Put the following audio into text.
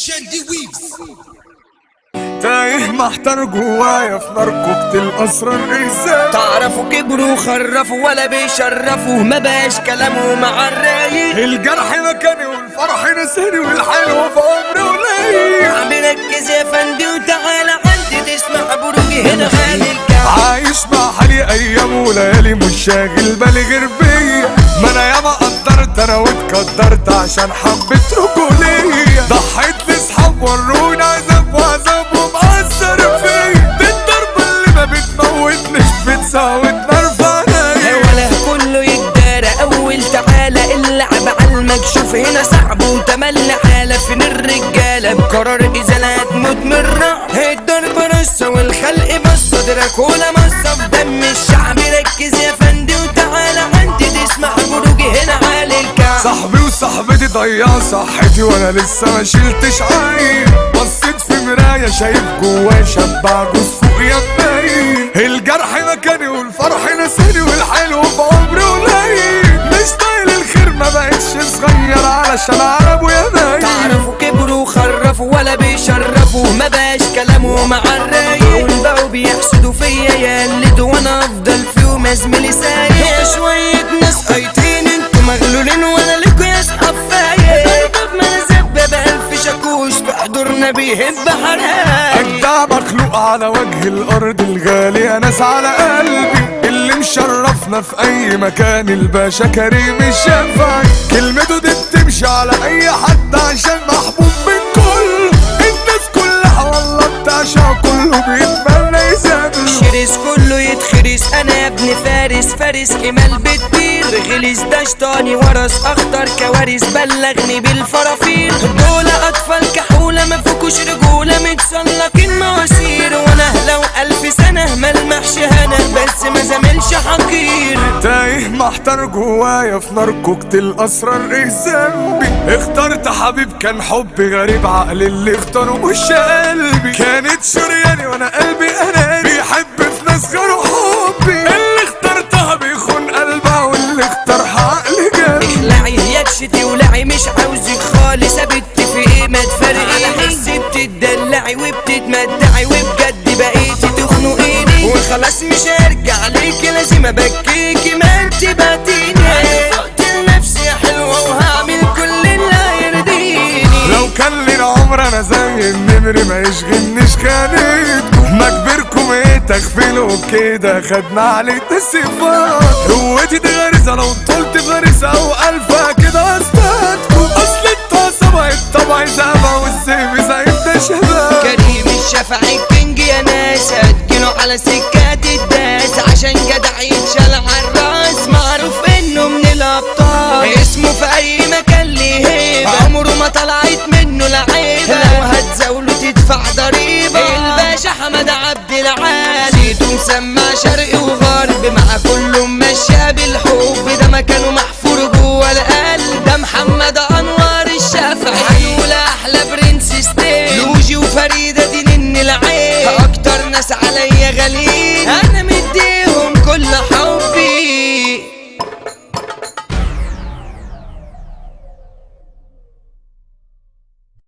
شاندي ويفز تايه محتار جوايا في نركبة الأسرار ازاي تعرفوا كبروا خرفوا ولا بيشرفوا ما بقاش كلامه مع الرايق الجرح مكاني والفرح نساني والحلو في عمري قليل عم ركز يا فندي وتعالى عندي تسمع بروجي هنا خالي الكعب عايش مع حالي ايام وليالي مش شاغل بالي غير بيا ما انا ياما قدرت انا واتقدرت عشان حبيت رجولية ضحيت لاصحاب وروني عذاب وعذابهم اثر فيا دي الضربة اللي ما بتموتنيش بتساوتني ارفع عينيا ولا كله يتدارى اول تعالى اللعب على المكشوف هنا صعب وتملي حالة فين الرجالة بقرار ازالة هتموت من الرعب الضرب رصة والخلق بص صدرك ولا مصة في دم الشعب ركز يا فندي وتعالى عندي تسمع بروجي هنا عالي الكعب صاحبي وصاحبتي ضيع صحتي وانا لسه ما شلتش عين بصيت في مراية شايف جوايا شاب عجوز فوق يا باين الجرح مكاني والفرح نساني والحلو في عمري قليل مش طايل الخير ما بقتش صغير علشان عرب ويا باين تعرفوا كبروا خرفوا ولا بيشرفوا ما بقاش كلامه مع الرايق بقوا بيحسدوا فيا يقلدوا وانا افضل فيهم يا زميلي سايق شوية ناس قايتين انتوا مغلولين وانا لكوا يا اصحاب فايق طب ما انا زبة بألف شاكوش في حضورنا بيهب حرايق أجدع مخلوق على وجه الأرض الغالي ناس على قلبي اللي مشرفنا في أي مكان الباشا كريم الشافعي كلمته دي بتمشي على أي حد عشان محبوب من كل الناس كلها والله بتعشق كله بيتمنى يسامله شرس كله يتخرس انا يا ابن فارس فارس حمال بتطير غلس ده شطاني ورث اخطر كوارث بلغني بالفرافير دول اطفال كحولة ما فيكوش رجولة متسلقين مواسير وانا لو الف سنة ملمحش هنا بس ما زملش حقير تايه محتار جوايا في نركوكة الأسرار إيه ذنبي اخترت حبيب كان حبي غريب عقل اللي اختاره مش قلبي كانت شرياني وأنا قلبي أنا بيحب في ناس غيره حبي اللي اخترتها بيخون قلبها واللي اختارها عقلي جنبي اخلعي يكشتي ولعي مش عاوزك خالص ابت في ايه ما تفرقي على حسي بتدلعي وبتتمتعي وبجد بقيتي تخنقيني وخلاص مش هرجع ليكي لازم ابكيكي ما انت باتيني فقت لنفسي حلوة وهعمل كل اللي يرضيني لو كان لي العمر انا زي النمر ما يشغلنيش كانتكم ما كبركم ايه تغفلوا كده خدنا عليه الصفات قوتي دي غريزه لو طولت غريزه او الفا كده استاذكم اصل الطاسه بقت طبعي زعبه والسيف زي ده شباب كريم الشافعي الكينج يا ناس هتجيله على سكات الداس عشان جدع يتشال عالراس معروف انه من الابطال اسمه في اي مكان ليه هيبه عمره ما طلعت منه لعيبه لو هتزاوله تدفع ضريبه الباشا حمد عبد العالي صيته مسمع شرقي وغرب مع كله ماشيه بالحب ده مكانه محفور جوه القلب ده محمد انوار الشافعي هنقول احلى برنس ستيل لوجي وفريده دي نن العين اكتر ناس عليا غاليين